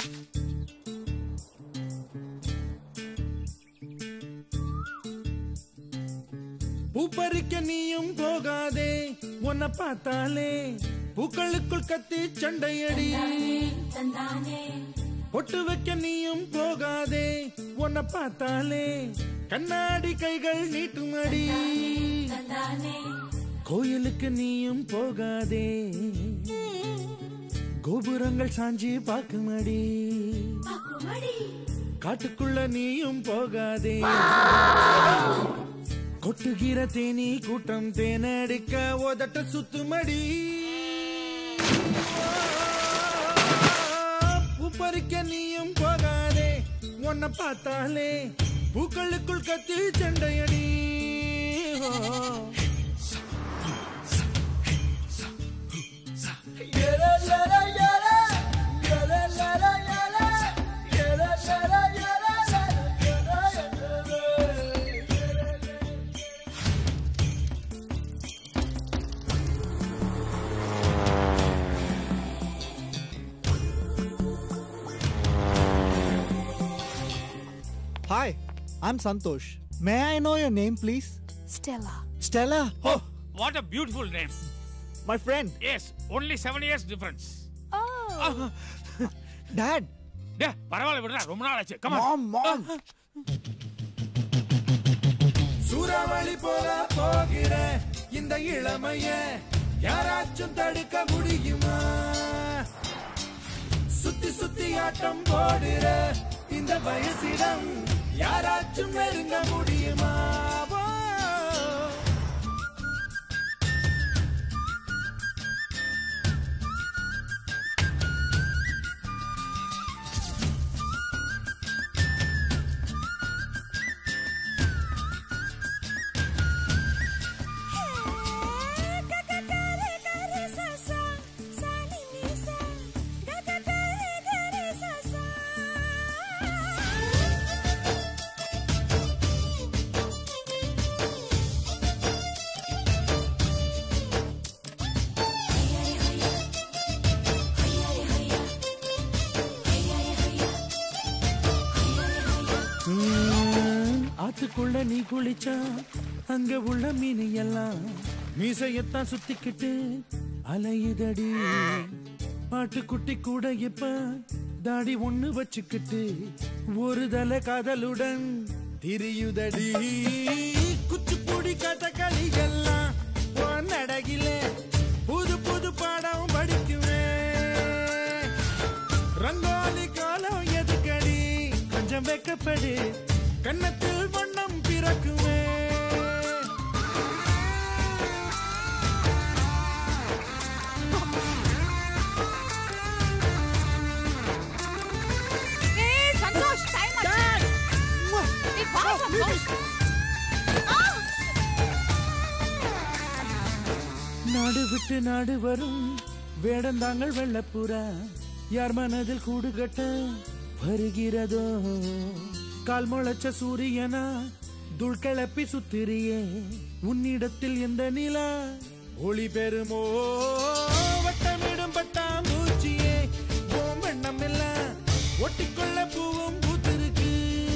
பூப்பறிக்க நீயும் போகாதே உன்னை பார்த்தாலே பூக்களுக்குள் கத்தி சண்டையடி பொட்டு வைக்க நீயும் போகாதே உன்னை பார்த்தாலே கண்ணாடி கைகள் நீட்டுமடி கோயிலுக்கு நீயும் போகாதே கோபுரங்கள் சாஞ்சி பார்க்குமடி காட்டுக்குள்ள நீயும் போகாதே கொட்டுகிற தேனி கூட்டம் தேனடிக்க உதட்ட சுத்துமடி பூ பறிக்க நீயும் போகாதே உன்னை பார்த்தாலே பூக்களுக்குள் கத்தி சண்டையடி ஓ. Hi, I'm Santosh. May I know your name, please? Stella. Stella. Oh, what a beautiful name. My friend. Yes, only seven years difference. Oh. Dad. டே பரவாயில்ல விடுறா ரொம்ப நாள் ஆச்சு கமா Mom, mom. சூறாவளி போல போகிற இந்த இளமைய யாராச்சும் தடுக்க முடியுமா சுத்தி சுத்தி ஆட்டம் போடுற இந்த வயசிடம் யாராச்சும் நெருங்க முடியுமா வா. ம், ஆத்துக்குள்ள நீ குளிச்சா அங்க உள்ள மீன் எல்லாம் மீசையத்தான் சுத்திக்கிட்டு அலையுதடி பாட்டுக்குட்டி கூட இப்ப தாடி ஒண்ணு வச்சுக்கிட்டு ஒரு தலை காதலுடன் திரியுதடி குச்சிப்புடி கதகளி எல்லாம் உன் நடையில புது புது பாடம் படிக்குவேன் ரங்கோலி காலம் எதுக்கடி கொஞ்சம் வெக்கப்படு கன்னத்தில் வண்ணம் பிறக்குமே Hey, Santosh, time ஆச்சு. Hey, வா, Santosh. Ah! நாடு விட்டு நாடு வரும் வேடந்தாங்கள் வெள்ளப்புறா யார் மனதில் கூடு கட்ட வருகிறதோ கால் முளைச்ச சூரியனா துள் கிளப்பி சுத்திரியே உன்னிடத்தில் எந்த நிலா ஒளி பெறுமோ வட்டமிடும் பட்டாம்பூச்சியே ஓம் வண்ணம் எல்லாம் ஒட்டிக்கொள்ள பூவும் பூத்திருக்கு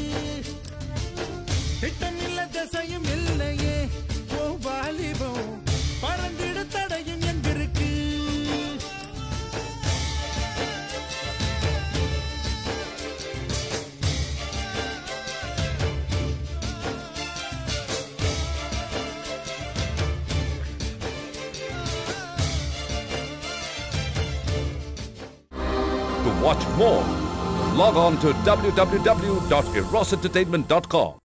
திட்டம் இல்ல திசையும் இல்லையே ஓ வாலிபம் பறந்திட தடையும் எங்கிருக்கு To watch more, log on to www.erosentertainment.com.